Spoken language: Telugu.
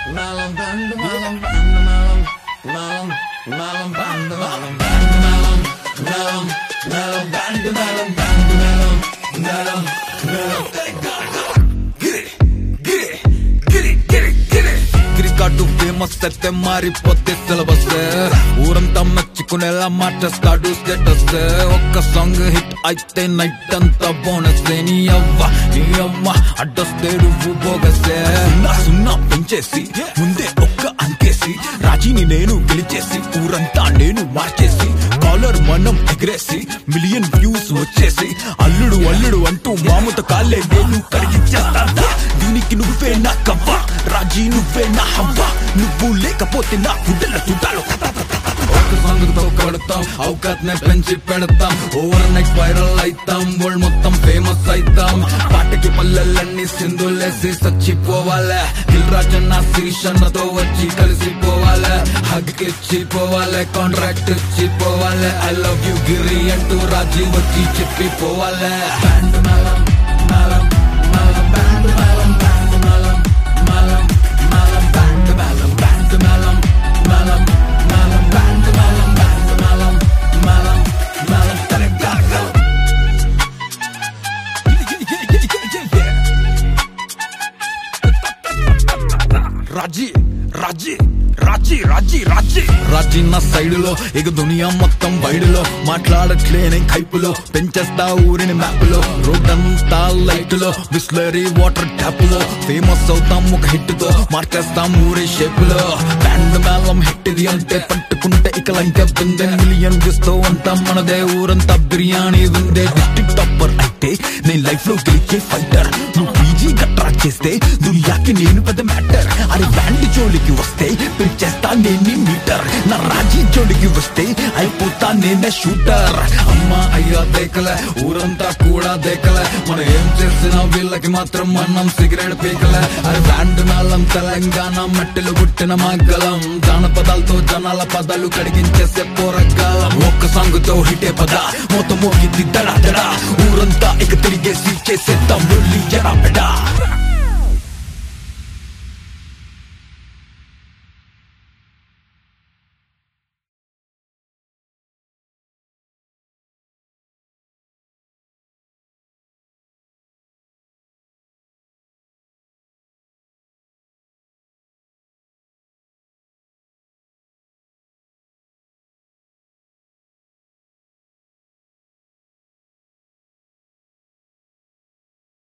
melon band, melon band, melon, melon, melon band, melon band, melon, melon, melon band, melon band, melon, melon, melon. Get it, get it, get it, get it, get it. Cricket famous అయితే మారిపోతే సిలబస్ ఊరంతా మెచ్చుకునేలా మార్చేస్తాడు స్టేటస్ ఒక్క సాంగ్ హిట్ అయితే నైట్ అంతా బోనస్ నీ అవ్వ నీ అమ్మ అడ్డొస్తే నువ్వు బోగసే సున్నా సున్నా పెంచేసి ముందే ఒక్క అంకేసి రాజీని నేను గెలిచేసి ఊరంతా నేను మార్చేసి కాలర్ మనం ఎగరేసి మిలియన్ వ్యూస్ వచ్చేసి అల్లుడు అల్లుడు అంటూ మామూత కాలే నేను కడిగిచ్చేస్తా దీనికి నువ్వే నా కవ్వ రాజీ నువ్వే నా హవ్వ నువ్వు లేకపోతే నా గుడ్డల చుట్టాలు ఒక సాంగ్ తో కొడతాం అవకాత్ నే పెంచి పెడతాం ఓవర్ నైట్ వైరల్ అయితాం వరల్డ్ మొత్తం ఫేమస్ అయితాం పాటకి పల్లెలన్నీ సింధులేసి చచ్చిపోవాలే దిల్ రాజన్న శిరీషన్నతో వచ్చి కలిసిపోవాలే హగ్ ఇచ్చిపోవాలే కాంట్రాక్ట్ ఇచ్చిపోవాలే ఐ లవ్ యూ గిరి అంటూ రాజీ వచ్చి చెప్పిపోవాలే Band, melon, melon, melon band, melon band, melon, melon, melon band, melon band, melon, melon, melon band, melon band, melon, melon, melon. Telegrafo. రాజీ రాజీ రాజీ రాజీ రాజీ రాజీ నా సైడ్ లో ఇక దునియా మొత్తం బయలులో మాట్లాడట్లేనే కైపులో పెంచేస్తా ఊరిని మ్యాప్ లో రోడ్ అంతా లైట్ లో బిస్లరీ వాటర్ ట్యాప్ లో ఫేమస్ అవుతాం ఒక హిట్ తో మార్చేస్తాం ఊరి షేప్ లో బ్యాండ్ మేళం హిట్ ఇది అంటే పట్టుకుంటే ఇక లంక బిందె మిలియన్ వ్యూస్ తో అంతా మనదే ఊరంతా బిర్యానీ ఉందే డిస్ట్రిక్ట్ టాపర్ అయితే నేను లైఫ్ లో గెలిచే ఫైటర్ నువ్వు పీజీ గట్రా చేస్తే దునియాకి నేను పెద్ద మ్యాటర్ అరే బ్యాండ్ జోలికి వస్తే పెంచేస్తా నేనే మీటర్ నా రాజీ జోలికి వస్తే అయిపోతా నేనే షూటర్ అమ్మా అయ్యా దేకలే ఊరంతా కూడా దేకలే మనం ఏం చేసినా వీళ్ళకి మాత్రం అన్నం సిగరెట్ పీకలే అరే బ్యాండ్ మేళం తెలంగాణ మట్టిలో పుట్టిన మగ్గలం జానపదాలతో జనాల పదాలు కడిగించేసే పోరగాలం ఒక్క సాంగ్ తో హిటే పద మొత్తం మోగింది దడా దడా ఊరంతా ఇక తిరిగేసి చేసేద్దాం లొల్లి ఎడా పెడా